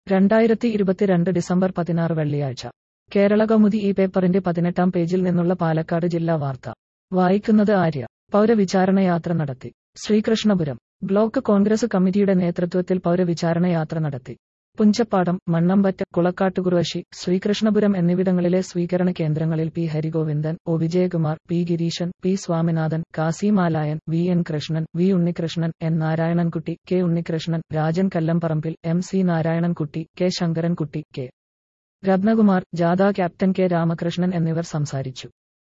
രണ്ടായിരത്തി ഇരുപത്തിരണ്ട് ഡിസംബർ പതിനാറ് വെള്ളിയാഴ്ച കേരള കൗമുദി ഈ പേപ്പറിന്റെ പതിനെട്ടാം പേജിൽ നിന്നുള്ള പാലക്കാട് ജില്ലാ വാർത്ത വായിക്കുന്നത് ആര്യ പൗരവിചാരണയാത്ര നടത്തി ശ്രീകൃഷ്ണപുരം ബ്ലോക്ക് കോൺഗ്രസ് കമ്മിറ്റിയുടെ നേതൃത്വത്തിൽ പൗരവിചാരണയാത്ര നടത്തി പുഞ്ചപ്പാടം മണ്ണമ്പറ്റ കുളക്കാട്ടുകുറുവശി ശ്രീകൃഷ്ണപുരം എന്നിവിടങ്ങളിലെ സ്വീകരണ കേന്ദ്രങ്ങളിൽ P Harigovindan O Vijayakumar P Gireesan P Swaminathan Kasimalayan V N Krishnan V Unnikrishnan N Narayanankutty K Unnikrishnan Rajan Kallamparambil M C Narayanankutty K Sankarankutty K Ratnakumar ജാഥ ക്യാപ്റ്റൻ കെ രാമകൃഷ്ണൻ എന്നിവർ സംസാരിച്ചു